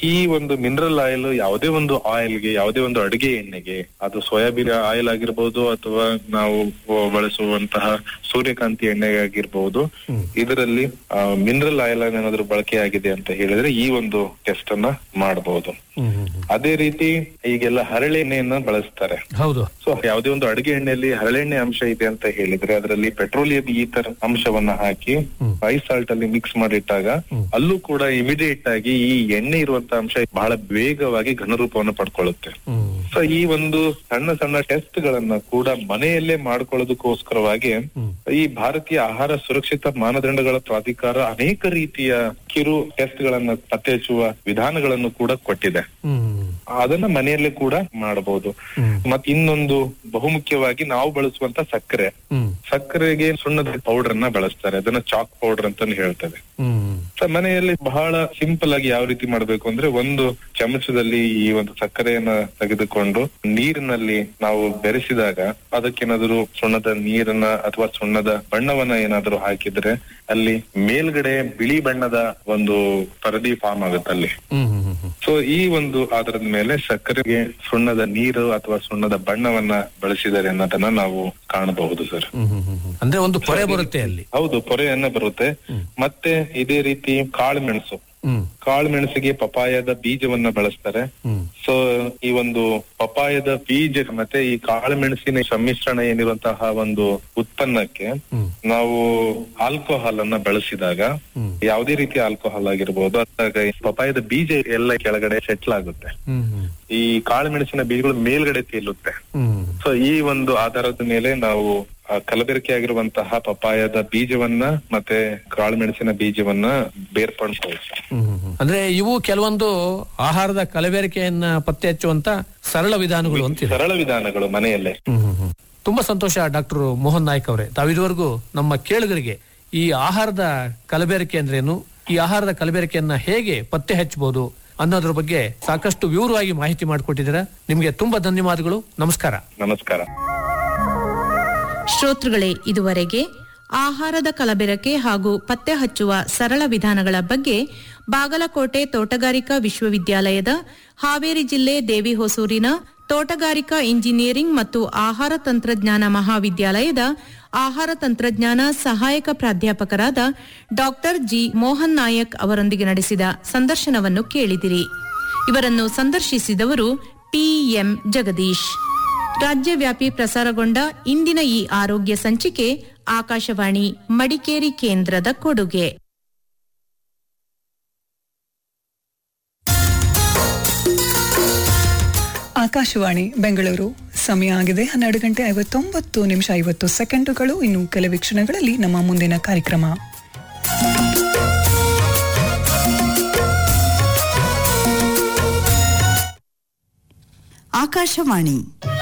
ಈ ಒಂದು mineral oil ಯಾವುದೇ ಒಂದು ಆಯಿಲ್ಗೆ ಯಾವುದೇ ಒಂದು ಅಡುಗೆ ಎಣ್ಣೆಗೆ ಅದು ಸೋಯಾಬೀನ್ ಆಯಿಲ್ ಆಗಿರ್ಬೋದು ಅಥವಾ ನಾವು ಬಳಸುವಂತಹ ಸೂರ್ಯಕಾಂತಿ ಎಣ್ಣೆ ಆಗಿರ್ಬೋದು ಇದರಲ್ಲಿ ಮಿನರಲ್ ಆಯಿಲ್ ಏನಾದ್ರು ಬಳಕೆ ಆಗಿದೆ ಅಂತ ಹೇಳಿದ್ರೆ ಈ ಒಂದು ಟೆಸ್ಟ್ ಅನ್ನ ಮಾಡಬಹುದು ಅದೇ ರೀತಿ ಈಗೆಲ್ಲ ಹರಳೆ ಎಣ್ಣೆಯನ್ನ ಬಳಸ್ತಾರೆ ಹೌದು ಸೊ ಯಾವುದೇ ಒಂದು ಅಡುಗೆ ಎಣ್ಣೆಯಲ್ಲಿ ಹರಳೆಣ್ಣೆ ಅಂಶ ಇದೆ ಅಂತ ಹೇಳಿದ್ರೆ ಅದರಲ್ಲಿ ಪೆಟ್ರೋಲಿಯಂ ಈಥರ್ ಅಂಶವನ್ನ ಹಾಕಿ ಐಸ್ ಸಾಲ್ಟ್ ಅಲ್ಲಿ ಮಿಕ್ಸ್ ಮಾಡಿಟ್ಟಾಗ ಅಲ್ಲೂ ಕೂಡ ಇಮಿಡಿಯೇಟ್ ಆಗಿ ಈ ಎಣ್ಣೆ ಇರುವಂತ ಅಂಶ ಬಹಳ ವೇಗವಾಗಿ ಘನರೂಪವನ್ನು ಪಡ್ಕೊಳ್ಳುತ್ತೆ ಸೊ ಈ ಒಂದು ಸಣ್ಣ ಸಣ್ಣ ಟೆಸ್ಟ್ ಗಳನ್ನ ಕೂಡ ಮನೆಯಲ್ಲೇ ಮಾಡ್ಕೊಳ್ಳೋದಕ್ಕೋಸ್ಕರವಾಗಿ ಈ ಭಾರತೀಯ ಆಹಾರ ಸುರಕ್ಷಿತ ಮಾನದಂಡಗಳ ಪ್ರಾಧಿಕಾರ ಅನೇಕ ರೀತಿಯ ಕಿರು ಟೆಸ್ಟ್ ಗಳನ್ನ ಪತ್ತೆ ಹಚ್ಚುವ ವಿಧಾನಗಳನ್ನು ಕೂಡ ಕೊಟ್ಟಿದೆ ಅದನ್ನ ಮನೆಯಲ್ಲೇ ಕೂಡ ಮಾಡಬಹುದು ಮತ್ ಇನ್ನೊಂದು ಬಹುಮುಖ್ಯವಾಗಿ ನಾವು ಬಳಸುವಂತ ಸಕ್ಕರೆ ಸಕ್ಕರೆಗೆ ಸುಣ್ಣದ ಪೌಡರ್ ಅನ್ನ ಬಳಸ್ತಾರೆ ಅದನ್ನ ಚಾಕ್ ಪೌಡರ್ ಅಂತಾನು ಹೇಳ್ತೇವೆ ಸೊ ಮನೆಯಲ್ಲಿ ಬಹಳ ಸಿಂಪಲ್ ಆಗಿ ಯಾವ ರೀತಿ ಮಾಡ್ಬೇಕು ಅಂದ್ರೆ ಒಂದು ಚಮಚದಲ್ಲಿ ಈ ಒಂದು ಸಕ್ಕರೆಯನ್ನ ತೆಗೆದುಕೊಂಡು ನೀರಿನಲ್ಲಿ ನಾವು ಬೆರೆಸಿದಾಗ ಅದಕ್ಕೇನಾದ್ರು ಸುಣ್ಣದ ನೀರನ್ನ ಅಥವಾ ಸುಣ್ಣದ ಬಣ್ಣವನ್ನ ಏನಾದ್ರು ಹಾಕಿದ್ರೆ ಅಲ್ಲಿ ಮೇಲ್ಗಡೆ ಬಿಳಿ ಬಣ್ಣದ ಒಂದು ಪರದಿ ಫಾರ್ಮ್ ಆಗುತ್ತೆ ಅಲ್ಲಿ ಸೊ ಈ ಒಂದು ಆಧಾರದ ಮೇಲೆ ಸಕ್ಕರೆಗೆ ಸುಣ್ಣದ ನೀರು ಅಥವಾ ಸುಣ್ಣದ ಬಣ್ಣವನ್ನ ಬಳಸಿದ್ದಾರೆ ಅನ್ನೋದನ್ನ ನಾವು ಕಾಣಬಹುದು ಸರ್ ಅಂದ್ರೆ ಒಂದು ಪೊರೆ ಬರುತ್ತೆ ಅಲ್ಲಿ ಹೌದು ಪೊರೆಯನ್ನ ಬರುತ್ತೆ ಮತ್ತೆ ಇದೇ ರೀತಿ ಕಾಳು ಮೆಣಸು ಕಾಳು ಮೆಣಸಿಗೆ ಪಪಾಯದ ಬೀಜವನ್ನ ಬಳಸ್ತಾರೆ ಸೊ ಈ ಒಂದು ಪಪಾಯದ ಬೀಜ ಮತ್ತೆ ಈ ಕಾಳು ಮೆಣಸಿನ ಸಮ್ಮಿಶ್ರಣ ಏನಿರುವಂತಹ ಒಂದು ಉತ್ಪನ್ನಕ್ಕೆ ನಾವು ಆಲ್ಕೋಹಾಲ್ ಅನ್ನ ಬಳಸಿದಾಗ ಯಾವುದೇ ರೀತಿಯ ಆಲ್ಕೋಹಾಲ್ ಆಗಿರ್ಬೋದು ಅದಾಗ ಈ ಪಪಾಯದ ಬೀಜ ಎಲ್ಲ ಕೆಳಗಡೆ ಸೆಟ್ಲ್ ಆಗುತ್ತೆ ಈ ಕಾಳು ಮೆಣಸಿನ ಬೀಜಗಳು ಮೇಲ್ಗಡೆ ತೇಲುತ್ತೆ ಸೊ ಈ ಒಂದು ಆಧಾರದ ಮೇಲೆ ನಾವು ಆ ಕಲಬೆರಕೆ ಆಗಿರುವಂತಹ ಪಪಾಯದ ಬೀಜವನ್ನ ಮತ್ತೆ ಕಾಳು ಮೆಣಸಿನ ಬೀಜವನ್ನ ಬೇರ್ಪಡಿಸಬಹುದು ಅಂದ್ರೆ ಇವು ಕೆಲವೊಂದು ಆಹಾರದ ಕಲಬೆರಕೆಯನ್ನ ಪತ್ತೆ ಹಚ್ಚುವಂತ ಸರಳ ವಿಧಾನಗಳು ಅಂತೀರಿ ಸರಳ ವಿಧಾನಗಳು ಮನೆಯಲ್ಲೇ ತುಂಬಾ ಸಂತೋಷ ಡಾಕ್ಟರ್ ಮೋಹನ್ ನಾಯ್ಕ್ ಅವರೇ ತಾವಿದುವರೆಗೂ ನಮ್ಮ ಕೇಳುಗರಿಗೆ ಈ ಆಹಾರದ ಕಲಬೆರಕೆ ಅಂದ್ರೇನು ಈ ಆಹಾರದ ಕಲಬೆರಕೆಯನ್ನ ಹೇಗೆ ಪತ್ತೆ ಹಚ್ಚಬಹುದು ಅನ್ನೋದ್ರ ಬಗ್ಗೆ ಸಾಕಷ್ಟು ವಿವರವಾಗಿ ಮಾಹಿತಿ ಮಾಡಿಕೊಟ್ಟಿದ್ದೀರಾ ನಿಮ್ಗೆ ತುಂಬಾ ಧನ್ಯವಾದಗಳು ನಮಸ್ಕಾರ ನಮಸ್ಕಾರ ಶ್ರೋತೃಗಳೇ ಇದುವರೆಗೆ ಆಹಾರದ ಕಲಬೆರಕೆ ಹಾಗೂ ಪತ್ತೆ ಹಚ್ಚುವ ಸರಳ ವಿಧಾನಗಳ ಬಗ್ಗೆ ಬಾಗಲಕೋಟೆ ತೋಟಗಾರಿಕಾ ವಿಶ್ವವಿದ್ಯಾಲಯದ ಹಾವೇರಿ ಜಿಲ್ಲೆ ದೇವಿಹೊಸೂರಿನ ತೋಟಗಾರಿಕಾ ಇಂಜಿನಿಯರಿಂಗ್ ಮತ್ತು ಆಹಾರ ತಂತ್ರಜ್ಞಾನ ಮಹಾವಿದ್ಯಾಲಯದ ಆಹಾರ ತಂತ್ರಜ್ಞಾನ ಸಹಾಯಕ ಪ್ರಾಧ್ಯಾಪಕರಾದ ಡಾಕ್ಟರ್ ಜಿ ಮೋಹನ್ ನಾಯಕ್ ಅವರೊಂದಿಗೆ ನಡೆಸಿದ ಸಂದರ್ಶನವನ್ನು ಕೇಳಿದಿರಿ ಇವರನ್ನು ಸಂದರ್ಶಿಸಿದವರು ಪಿಎಂ ಜಗದೀಶ್ ರಾಜ್ಯವ್ಯಾಪಿ ಪ್ರಸಾರಗೊಂಡ ಇಂದಿನ ಈ ಆರೋಗ್ಯ ಸಂಚಿಕೆ ಆಕಾಶವಾಣಿ ಮಡಿಕೇರಿ ಕೇಂದ್ರದ ಕೊಡುಗೆ ಆಕಾಶವಾಣಿ ಬೆಂಗಳೂರು ಸಮಯ ಆಗಿದೆ ಹನ್ನೆರಡು ಗಂಟೆ ಐವತ್ತೊಂಬತ್ತು ನಿಮಿಷ ಐವತ್ತು ಸೆಕೆಂಡುಗಳು ಇನ್ನು ಕೆಲವು ಕ್ಷಣಗಳಲ್ಲಿ ನಮ್ಮ ಮುಂದಿನ ಕಾರ್ಯಕ್ರಮ ಆಕಾಶವಾಣಿ